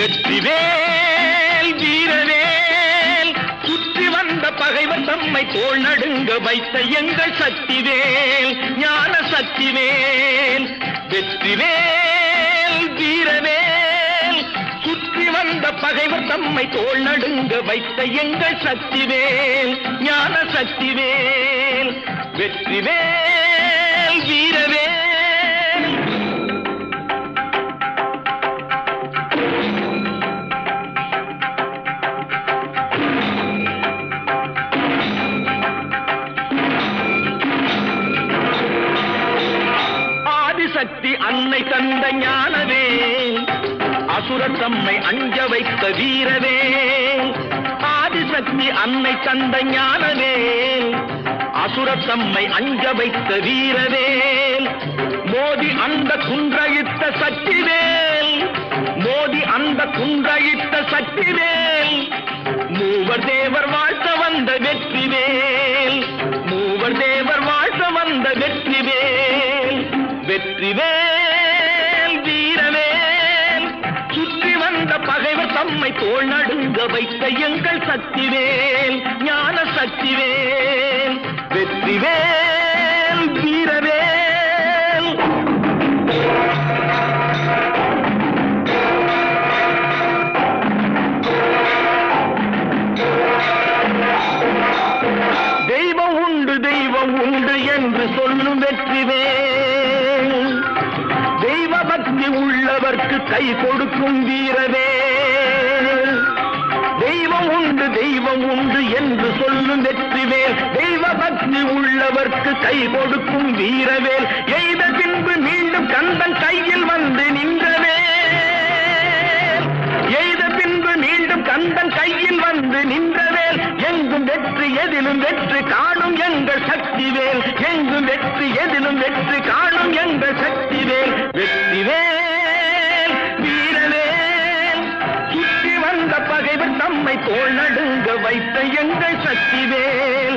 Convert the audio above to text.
வெற்றிவேல் வீரவேல் சுற்றி வந்த பகைவர் தம்மை தோள் நடுங்க வைத்த எங்கள் சக்திவேல் ஞான சக்திவேல் வெற்றிவேல் வீரவேல் சுற்றி வந்த பகைவர் தம்மை தோள் நடுங்க வைத்த எங்கள் சக்திவேல் ஞான சக்திவேல் வெற்றிவேல் வீரவேல் ஆதிசக்தி அன்னை தந்த ஞானவே அசுரர் தம்மை அஞ்ச வைத்த வீரவே ஆதிசக்தி அன்னை தந்த ஞானவே அசுரர் தம்மை அஞ்ச வைத்த வீரவேல் மோதி அந்த குன்றழித்த சக்திவேல் மோதி அந்த குன்றழித்த சக்திவேல் மூவர் தேவர் வாழ்த்த வந்த வெற்றிவேல் மூவர் தேவர் வாழ்த்த வந்த வெற்றிவேல் வெற்றிவேல் வீரவேல் சுற்றி வந்த பகைவர் தம்மை தோள் நடுங்க வைத்த எங்கள் சக்திவேல் ஞான சக்திவேல் வெற்றிவேல் வீரவேல் தெய்வம் உண்டு தெய்வம் உண்டு என்று சொல்லும் வெற்றிவேல் தெய்வ பக்தி உள்ளவர்க்கு கை கொடுக்கும் வீரவே தெய்வம் உண்டு தெய்வம் உண்டு என்று சொல்லும் வெற்றிவேல் தெய்வ பக்தி உள்ளவர்க்கு கை கொடுக்கும் வீரவேல் எய்த பின்பு மீண்டும் கந்தன் கையில் வந்து நின்றவே எய்த பின்பு மீண்டும் கந்தன் கையில் வந்து நின்றவேல் எங்கும் வெற்றி எதிலும் வெற்றி காணும் எங்கள் சக்திவேல் எங்கும் வெற்றி எதிலும் வெற்றி காணும் எங்கள் சக்திவேல் வெற்றிவேல் வீரவேல் சுற்றி வந்த பகைவர் தம்மை தோள் நடுங்க வைத்த எங்கள் சக்திவேல்